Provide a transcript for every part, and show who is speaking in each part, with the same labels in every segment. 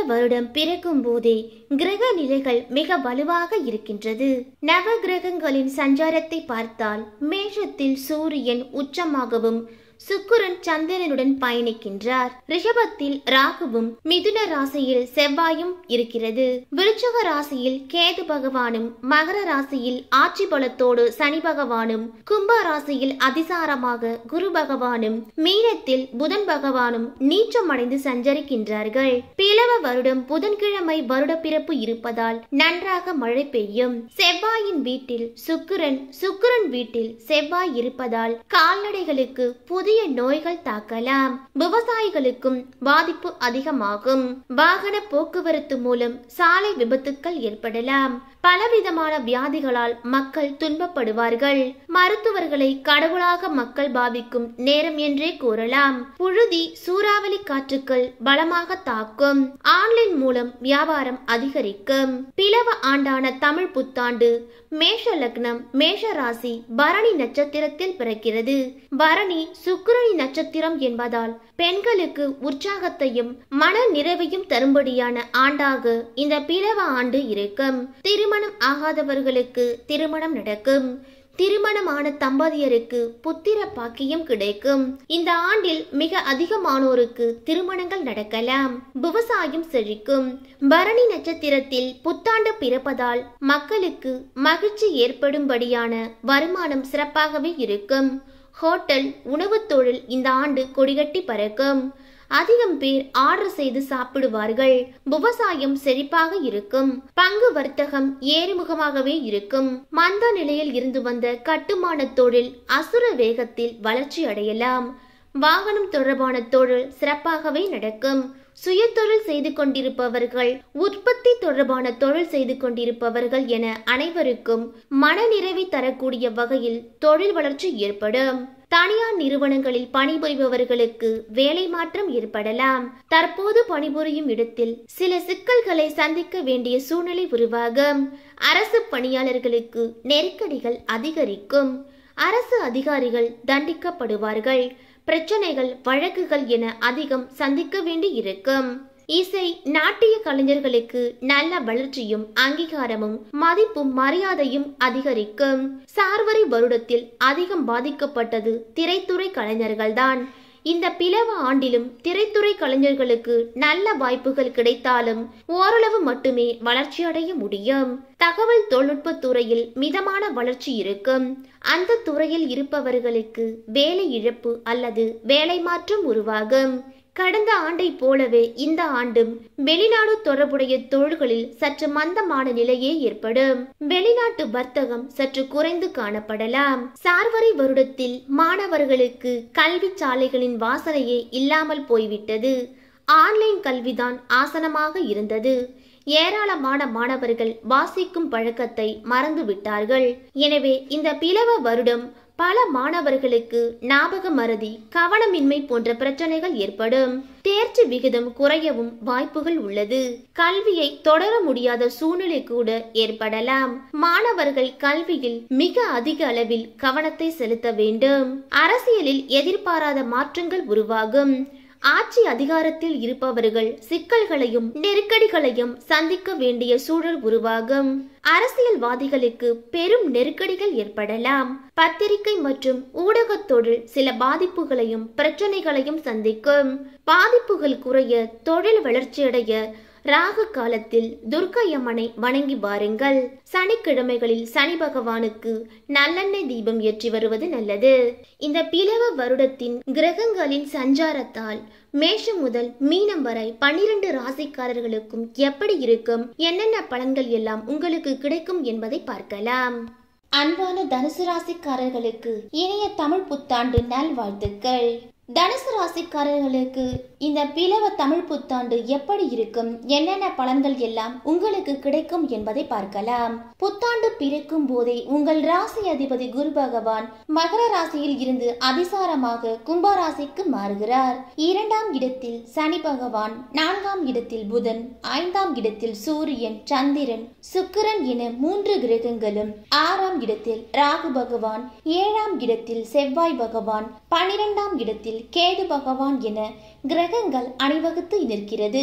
Speaker 1: வருடம் பிறக்கும் போதே கிரக நிலைகள் மிக வலுவாக இருக்கின்றது நவ கிரகங்களின் சஞ்சாரத்தை பார்த்தால் மேஷத்தில் சூரியன் உச்சமாகவும் சுக்கிரன் சந்திரனுடன் பயணிக்கின்றார் ரிஷபத்தில் ராகுவும் மிதுன ராசியில் செவ்வாயும் இருக்கிறது விருச்சக ராசியில் கேது பகவானும் மகர ராசியில் ஆட்சி பலத்தோடு சனி பகவானும் கும்ப ராசியில் அதிசாரமாக குரு பகவானும் மீனத்தில் புதன் பகவானும் நீச்சமடைந்து சஞ்சரிக்கின்றார்கள் பிளவ வருடம் புதன்கிழமை வருட பிறப்பு இருப்பதால் நன்றாக மழை பெய்யும் செவ்வாயின் வீட்டில் சுக்கிரன் சுக்கிரன் வீட்டில் செவ்வாய் இருப்பதால் கால்நடைகளுக்கு புதிய நோய்கள் தாக்கலாம் விவசாயிகளுக்கும் பாதிப்பு அதிகமாகும் வாகன போக்குவரத்து மூலம் சாலை விபத்துக்கள் ஏற்படலாம் பலவிதமான வியாதிகளால் மக்கள் துன்பப்படுவார்கள் மருத்துவர்களை கடவுளாக மக்கள் பாவிக்கும் நேரம் என்றே கூறலாம் புழுதி சூறாவளி காற்றுக்கள் பலமாக தாக்கும் ஆன்லைன் மூலம் வியாபாரம் அதிகரிக்கும் பிளவ ஆண்டான தமிழ் புத்தாண்டு மேஷ லக்னம் மேஷ ராசி பரணி நட்சத்திரத்தில் பிறக்கிறது பரணி சுக்கிரணி நட்சத்திரம் என்பதால் பெண்களுக்கு உற்சாகத்தையும் மன நிறைவையும் தரும்படியான ஆண்டாக இந்த பிளவ ஆண்டு இருக்கும் திருமணம் ஆகாதவர்களுக்கு திருமணம் நடக்கும் திருமணமான தம்பதியருக்கு புத்திர பாக்கியம் கிடைக்கும் இந்த ஆண்டில் மிக அதிகமானோருக்கு திருமணங்கள் நடக்கலாம் விவசாயம் செழிக்கும் பரணி நட்சத்திரத்தில் புத்தாண்டு பிறப்பதால் மக்களுக்கு மகிழ்ச்சி ஏற்படும்படியான வருமானம் சிறப்பாகவே இருக்கும் ஹோட்டல் உணவுத் தொழில் இந்த ஆண்டு கொடிகட்டி பறக்கும் அதிகம் பேர் ஆர்டர் செய்து சாப்பிடுவார்கள் விவசாயம் செழிப்பாக இருக்கும் பங்கு வர்த்தகம் ஏறுமுகமாகவே இருக்கும் மந்த நிலையில் இருந்து வந்த கட்டுமான தொழில் அசுர வேகத்தில் வளர்ச்சி அடையலாம் வாகனம் தொடர்பான தொழில் சிறப்பாகவே நடக்கும் சுயதொழில் செய்து கொண்டிருப்பவர்கள் உற்பத்தி தொடர்பான தொழில் செய்து கொண்டிருப்பவர்கள் என அனைவருக்கும் மனநிறைவை தரக்கூடிய வகையில் தொழில் வளர்ச்சி ஏற்படும் தனியார் நிறுவனங்களில் பணிபுரிபவர்களுக்கு வேலை மாற்றம் ஏற்படலாம் தற்போது பணிபுரியும் இடத்தில் சில சிக்கல்களை சந்திக்க வேண்டிய சூழ்நிலை உருவாகும் அரசு பணியாளர்களுக்கு நெருக்கடிகள் அதிகரிக்கும் அரசு அதிகாரிகள் தண்டிக்கப்படுவார்கள் பிரச்சனைகள் வழக்குகள் என அதிகம் சந்திக்க வேண்டி இருக்கும் இசை நாட்டிய கலைஞர்களுக்கு நல்ல வளர்ச்சியும் அங்கீகாரமும் மதிப்பும் மரியாதையும் அதிகரிக்கும் சார்வரி வருடத்தில் அதிகம் பாதிக்கப்பட்டது திரைத்துறை கலைஞர்கள்தான் இந்த பிளவ ஆண்டிலும் திரைத்துறை கலைஞர்களுக்கு நல்ல வாய்ப்புகள் கிடைத்தாலும் ஓரளவு மட்டுமே வளர்ச்சியடைய முடியும் தகவல் தொழில்நுட்ப துறையில் மிதமான வளர்ச்சி இருக்கும் அந்த துறையில் இருப்பவர்களுக்கு வேலை இழப்பு அல்லது வேலை மாற்றம் உருவாகும் கடந்த ஆண்டை போலவே இந்த ஆண்டும் வெளிநாடு தொடர்புடைய தொழில்களில் சற்று மந்தமான நிலையே ஏற்படும் வெளிநாட்டு வர்த்தகம் சற்று குறைந்து காணப்படலாம் சார்வரி வருடத்தில் மாணவர்களுக்கு கல்வி சாலைகளின் வாசனையே இல்லாமல் போய்விட்டது ஆன்லைன் கல்விதான் ஆசனமாக இருந்தது ஏராளமான மாணவர்கள் வாசிக்கும் பழக்கத்தை மறந்து விட்டார்கள் எனவே இந்த பிளவ வருடம் பல மாணவர்களுக்கு ஞாபக மறதி கவனமின்மை போன்ற பிரச்சனைகள் ஏற்படும் தேர்ச்சி விகிதம் குறையவும் வாய்ப்புகள் உள்ளது கல்வியை தொடர முடியாத சூழ்நிலை கூட ஏற்படலாம் மாணவர்கள் கல்வியில் மிக அதிக அளவில் கவனத்தை செலுத்த வேண்டும் அரசியலில் எதிர்பாராத மாற்றங்கள் உருவாகும் ஆட்சி அதிகாரத்தில் இருப்பவர்கள் சிக்கல்களையும் நெருக்கடிகளையும் சந்திக்க வேண்டிய சூழல் உருவாகும் அரசியல்வாதிகளுக்கு பெரும் நெருக்கடிகள் ஏற்படலாம் பத்திரிகை மற்றும் ஊடகத் தொழில் சில பாதிப்புகளையும் பிரச்சனைகளையும் சந்திக்கும் பாதிப்புகள் குறைய தொழில் வளர்ச்சியடைய ராகு காலத்தில் துர்க்கையம்மனை வணங்கி வாருங்கள் சனிக்கிழமைகளில் சனி பகவானுக்கு நல்லெண்ணெய் தீபம் ஏற்றி வருவது நல்லது இந்த பிளவ வருடத்தின் கிரகங்களின் சஞ்சாரத்தால் மேஷம் முதல் மீனம் வரை பன்னிரண்டு ராசிக்காரர்களுக்கும் எப்படி இருக்கும் என்னென்ன பலன்கள் எல்லாம் உங்களுக்கு கிடைக்கும் என்பதை பார்க்கலாம் அன்பான தனுசு ராசிக்காரர்களுக்கு இணைய தமிழ் புத்தாண்டு நல்வாழ்த்துக்கள் தனுசு ராசிக்காரர்களுக்கு இந்த பிளவ தமிழ் புத்தாண்டு எப்படி இருக்கும் என்னென்ன பலன்கள் எல்லாம் உங்களுக்கு கிடைக்கும் என்பதை பார்க்கலாம் புத்தாண்டு பிறக்கும் போதே உங்கள் ராசி அதிபதி குரு பகவான் மகர ராசியில் இருந்து அதிசாரமாக கும்ப ராசிக்கு மாறுகிறார் இரண்டாம் இடத்தில் சனி பகவான் நான்காம் இடத்தில் புதன் ஐந்தாம் இடத்தில் சூரியன் சந்திரன் சுக்கிரன் என மூன்று கிரகங்களும் ஆறாம் இடத்தில் ராகு பகவான் ஏழாம் இடத்தில் செவ்வாய் பகவான் பனிரெண்டாம் இடத்தில் கேது பகவான் என கிரகங்கள் அணிவகுத்து நிற்கிறது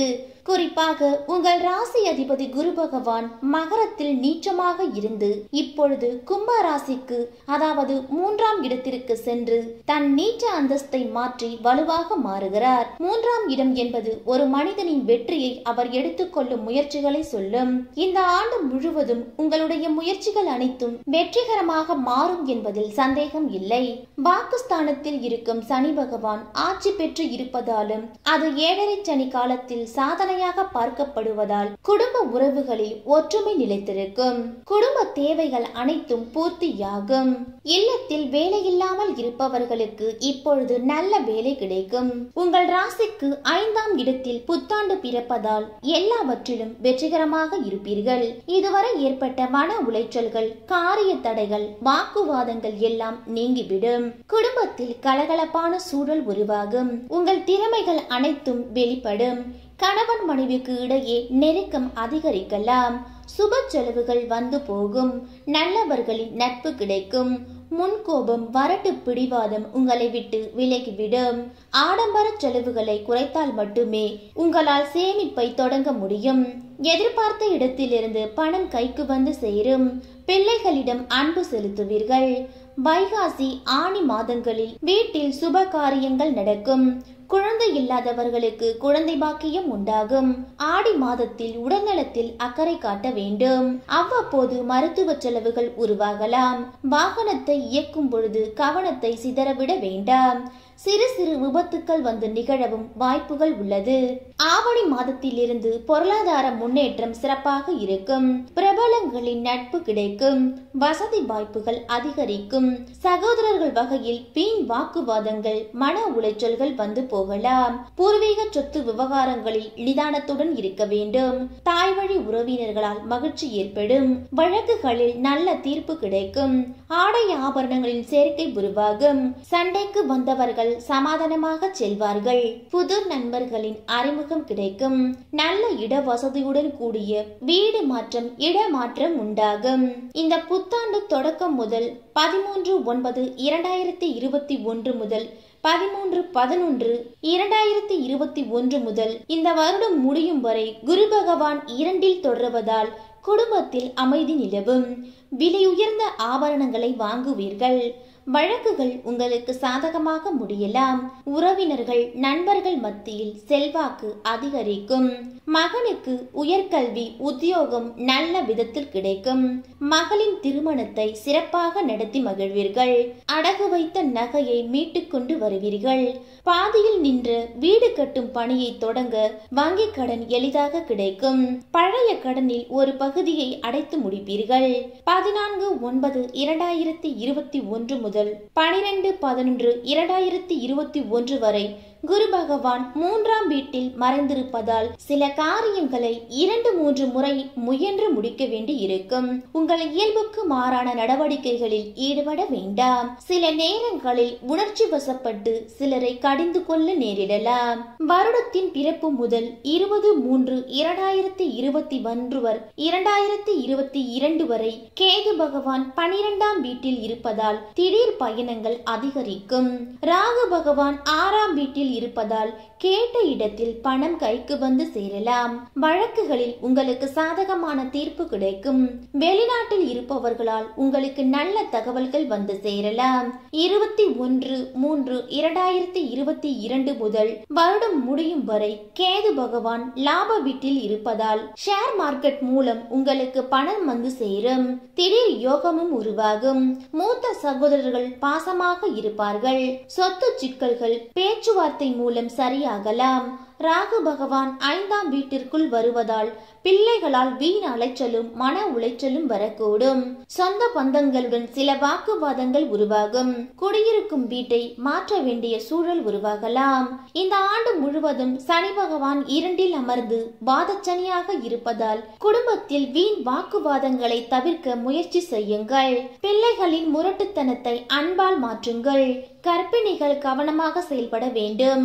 Speaker 1: குறிப்பாக உங்கள் ராசி அதிபதி குரு பகவான் மகரத்தில் நீச்சமாக இருந்து இப்பொழுது கும்ப ராசிக்கு அதாவது மூன்றாம் இடத்திற்கு சென்று தன் நீச்ச அந்தஸ்தை மாற்றி வலுவாக மாறுகிறார் மூன்றாம் இடம் என்பது ஒரு மனிதனின் வெற்றியை அவர் எடுத்துக்கொள்ளும் முயற்சிகளை சொல்லும் இந்த ஆண்டு முழுவதும் உங்களுடைய முயற்சிகள் அனைத்தும் வெற்றிகரமாக மாறும் என்பதில் சந்தேகம் இல்லை வாக்குஸ்தானத்தில் இருக்கும் சனி பகவான் ஆட்சி பெற்று இருப்பதாலும் அது ஏழரை சனி காலத்தில் சாதனையாக பார்க்கப்படுவதால் குடும்ப உறவுகளில் ஒற்றுமை நிலைத்திருக்கும் குடும்ப தேவைகள் அனைத்தும் பூர்த்தியாகும் இல்லத்தில் வேலையில்லாமல் இருப்பவர்களுக்கு இப்பொழுது நல்ல வேலை கிடைக்கும் உங்கள் ராசிக்கு ஐந்தாம் இடத்தில் புத்தாண்டு பிறப்பதால் எல்லாவற்றிலும் வெற்றிகரமாக இருப்பீர்கள் இதுவரை ஏற்பட்ட மன உளைச்சல்கள் காரிய தடைகள் வாக்குவாதங்கள் எல்லாம் நீங்கிவிடும் குடும்பத்தில் கலகலப்பான சூழல் உருவாகும் உங்கள் திறமைகள் அனைத்தும் வெளிப்படும் கணவன் மனைவிக்கு இடையே நெருக்கம் அதிகரிக்கலாம் சுப செலவுகள் வந்து போகும் நல்லவர்களின் நட்பு கிடைக்கும் முன்கோபம் வரட்டு பிடிவாதம் உங்களை விட்டு விலகிவிடும் ஆடம்பர செலவுகளை குறைத்தால் மட்டுமே உங்களால் சேமிப்பை தொடங்க முடியும் எதிர்பார்த்த இடத்திலிருந்து பணம் கைக்கு வந்து சேரும் பிள்ளைகளிடம் அன்பு செலுத்துவீர்கள் வைகாசி ஆணி மாதங்களில் வீட்டில் சுப காரியங்கள் நடக்கும் குழந்தை இல்லாதவர்களுக்கு குழந்தை பாக்கியம் உண்டாகும் ஆடி மாதத்தில் உடல்நலத்தில் அக்கறை காட்ட வேண்டும் அவ்வப்போது மருத்துவ செலவுகள் உருவாகலாம் வாகனத்தை இயக்கும் பொழுது கவனத்தை சிதறவிட வேண்டாம் சிறு சிறு விபத்துக்கள் வந்து நிகழவும் வாய்ப்புகள் உள்ளது ஆவணி மாதத்திலிருந்து பொருளாதார முன்னேற்றம் சிறப்பாக இருக்கும் பிரபலங்களின் நட்பு கிடைக்கும் வசதி வாய்ப்புகள் அதிகரிக்கும் சகோதரர்கள் வகையில் வீண் வாக்குவாதங்கள் மன உளைச்சல்கள் வந்து போகலாம் பூர்வீக சொத்து விவகாரங்களில் நிதானத்துடன் இருக்க வேண்டும் தாய் வழி உறவினர்களால் மகிழ்ச்சி ஏற்படும் வழக்குகளில் நல்ல தீர்ப்பு கிடைக்கும் ஆடை ஆபரணங்களின் சேர்க்கை உருவாகும் சண்டைக்கு வந்தவர்கள் சமாதானமாக செல்வார்கள் புது நண்பர்களின் அறிமுகம் கிடைக்கும் நல்ல இட வசதியுடன் கூடிய வீடு மாற்றம் இடமாற்றம் உண்டாகும் இந்த புத்தாண்டு தொடக்கம் முதல் பதிமூன்று ஒன்பது இரண்டாயிரத்தி இருபத்தி ஒன்று முதல் பதிமூன்று பதினொன்று இரண்டாயிரத்தி இருபத்தி ஒன்று முதல் இந்த வருடம் முடியும் வரை குரு பகவான் இரண்டில் தொடர்வதால் குடும்பத்தில் அமைதி நிலவும் விலையுயர்ந்த ஆபரணங்களை வாங்குவீர்கள் வழக்குகள் உங்களுக்கு சாதகமாக முடியலாம் உறவினர்கள் நண்பர்கள் மத்தியில் செல்வாக்கு அதிகரிக்கும் மகனுக்கு உயர்கல்வி உத்தியோகம் நல்ல விதத்தில் கிடைக்கும் மகளின் திருமணத்தை சிறப்பாக நடத்தி மகிழ்வீர்கள் அடகு வைத்த நகையை மீட்டுக் கொண்டு வருவீர்கள் பாதியில் நின்ற வீடு கட்டும் பணியை தொடங்க வங்கி கடன் எளிதாக கிடைக்கும் பழைய கடனில் ஒரு பகுதியை அடைத்து முடிப்பீர்கள் பதினான்கு ஒன்பது இரண்டாயிரத்தி இருபத்தி ஒன்று முதல் பனிரெண்டு பதினொன்று இரண்டாயிரத்தி இருபத்தி ஒன்று வரை குரு பகவான் மூன்றாம் வீட்டில் மறைந்திருப்பதால் சில காரியங்களை இரண்டு மூன்று முறை முயன்று முடிக்க வேண்டி இருக்கும் உங்கள் இயல்புக்கு மாறான நடவடிக்கைகளில் ஈடுபட வேண்டாம் சில நேரங்களில் உணர்ச்சி வசப்பட்டு சிலரை கடிந்து கொள்ள நேரிடலாம் வருடத்தின் பிறப்பு முதல் இருபது மூன்று இரண்டாயிரத்தி இருபத்தி ஒன்று வரை இரண்டாயிரத்தி இருபத்தி இரண்டு வரை கேது பகவான் பனிரெண்டாம் வீட்டில் இருப்பதால் திடீர் பயணங்கள் அதிகரிக்கும் ராகு பகவான் ஆறாம் வீட்டில் இருப்பதால் கேட்ட இடத்தில் பணம் கைக்கு வந்து சேரலாம் வழக்குகளில் உங்களுக்கு சாதகமான தீர்ப்பு கிடைக்கும் வெளிநாட்டில் இருப்பவர்களால் உங்களுக்கு நல்ல தகவல்கள் வந்து சேரலாம் இருபத்தி ஒன்று மூன்று இரண்டாயிரத்தி இருபத்தி இரண்டு முதல் வருடம் முடியும் வரை கேது பகவான் லாப வீட்டில் இருப்பதால் ஷேர் மார்க்கெட் மூலம் உங்களுக்கு பணம் வந்து சேரும் திடீர் யோகமும் உருவாகும் மூத்த சகோதரர்கள் பாசமாக இருப்பார்கள் சொத்து சிக்கல்கள் பேச்சுவார்த்தை மூலம் சரியாகலாம் ராகு பகவான் ஐந்தாம் வீட்டிற்குள் வருவதால் பிள்ளைகளால் வீண் அலைச்சலும் மன உளைச்சலும் வரக்கூடும் சொந்த பந்தங்களுடன் சில வாக்குவாதங்கள் உருவாகும் குடியிருக்கும் வீட்டை மாற்ற வேண்டிய சூழல் உருவாகலாம் இந்த ஆண்டு முழுவதும் சனி பகவான் இரண்டில் அமர்ந்து வாதச்சனியாக இருப்பதால் குடும்பத்தில் வீண் வாக்குவாதங்களை தவிர்க்க முயற்சி செய்யுங்கள் பிள்ளைகளின் முரட்டுத்தனத்தை அன்பால் மாற்றுங்கள் கர்ப்பிணிகள் கவனமாக செயல்பட வேண்டும்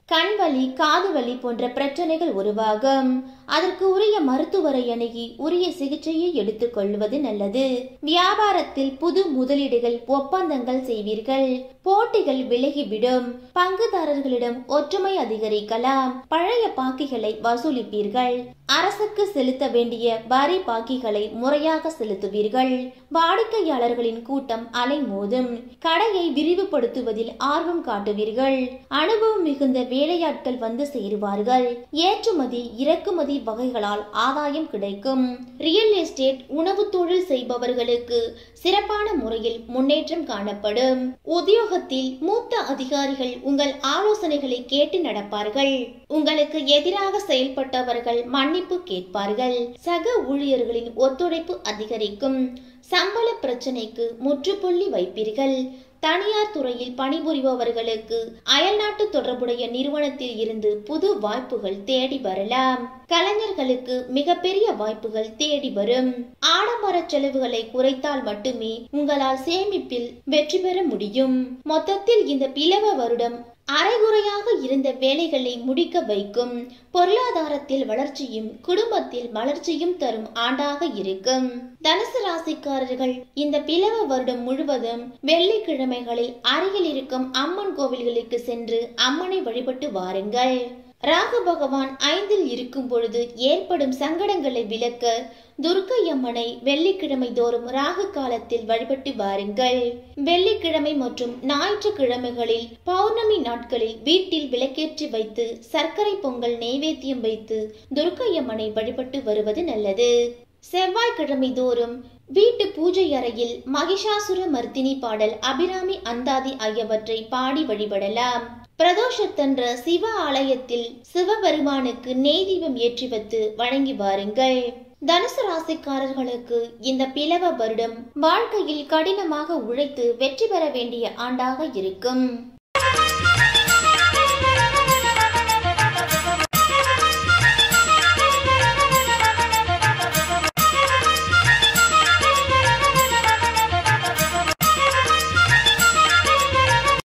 Speaker 1: கண் வலி காது வலி போன்ற பிரச்சனைகள் உருவாகும் அதற்கு உரிய மருத்துவரை அணுகி உரிய சிகிச்சையை எடுத்துக் கொள்வது நல்லது வியாபாரத்தில் புது முதலீடுகள் ஒப்பந்தங்கள் செய்வீர்கள் போட்டிகள் விலகிவிடும் பங்குதாரர்களிடம் ஒற்றுமை அதிகரிக்கலாம் பழைய பாக்கிகளை வசூலிப்பீர்கள் அரசுக்கு செலுத்த வேண்டிய வரி பாக்கிகளை முறையாக செலுத்துவீர்கள் வாடிக்கையாளர்களின் கூட்டம் அலைமோதும் கடையை விரிவுபடுத்துவதில் ஆர்வம் காட்டுவீர்கள் அனுபவம் மிகுந்த வேலையாட்கள் வந்து சேருவார்கள் ஏற்றுமதி இறக்குமதி வகைகளால் ஆதாயம் கிடைக்கும் ரியல் எஸ்டேட் உணவு தொழில் செய்பவர்களுக்கு சிறப்பான முறையில் முன்னேற்றம் காணப்படும் உத்தியோகத்தில் மூத்த அதிகாரிகள் உங்கள் ஆலோசனைகளை கேட்டு நடப்பார்கள் உங்களுக்கு எதிராக செயல்பட்டவர்கள் மன்னிப்பு கேட்பார்கள் சக ஊழியர்களின் ஒத்துழைப்பு அதிகரிக்கும் சம்பள பிரச்சனைக்கு முற்றுப்புள்ளி வைப்பீர்கள் தனியார் துறையில் பணிபுரிபவர்களுக்கு அயல்நாட்டு தொடர்புடைய நிறுவனத்தில் இருந்து புது வாய்ப்புகள் தேடி வரலாம் கலைஞர்களுக்கு மிகப்பெரிய வாய்ப்புகள் தேடி வரும் ஆடம்பர செலவுகளை குறைத்தால் மட்டுமே உங்களால் சேமிப்பில் வெற்றி பெற முடியும் மொத்தத்தில் இந்த பிளவ வருடம் அரைகுறையாக இருந்த வேலைகளை முடிக்க வைக்கும் பொருளாதாரத்தில் வளர்ச்சியும் குடும்பத்தில் வளர்ச்சியும் தரும் ஆண்டாக இருக்கும் தனுசு ராசிக்காரர்கள் இந்த பிளவ வருடம் முழுவதும் வெள்ளிக்கிழமைகளில் அருகில் இருக்கும் அம்மன் கோவில்களுக்கு சென்று அம்மனை வழிபட்டு வாருங்கள் ராகு பகவான் ஐந்தில் இருக்கும் பொழுது ஏற்படும் சங்கடங்களை விளக்க துர்க்கையம்மனை வெள்ளிக்கிழமை தோறும் ராகு காலத்தில் வழிபட்டு வாருங்கள் வெள்ளிக்கிழமை மற்றும் ஞாயிற்றுக்கிழமைகளில் பௌர்ணமி நாட்களில் வீட்டில் விளக்கேற்றி வைத்து சர்க்கரை பொங்கல் நெய்வேத்தியம் வைத்து துர்க்கையம்மனை வழிபட்டு வருவது நல்லது செவ்வாய்க்கிழமை தோறும் வீட்டு பூஜை அறையில் மகிஷாசுர மர்த்தினி பாடல் அபிராமி அந்தாதி ஆகியவற்றை பாடி வழிபடலாம் பிரதோஷத்தன்ற சிவ ஆலயத்தில் சிவபெருமானுக்கு நெய் தீபம் ஏற்றி வைத்து வழங்கி வாருங்கள் தனுசு ராசிக்காரர்களுக்கு இந்த பிளவ வருடம் வாழ்க்கையில் கடினமாக உழைத்து வெற்றி பெற வேண்டிய ஆண்டாக இருக்கும்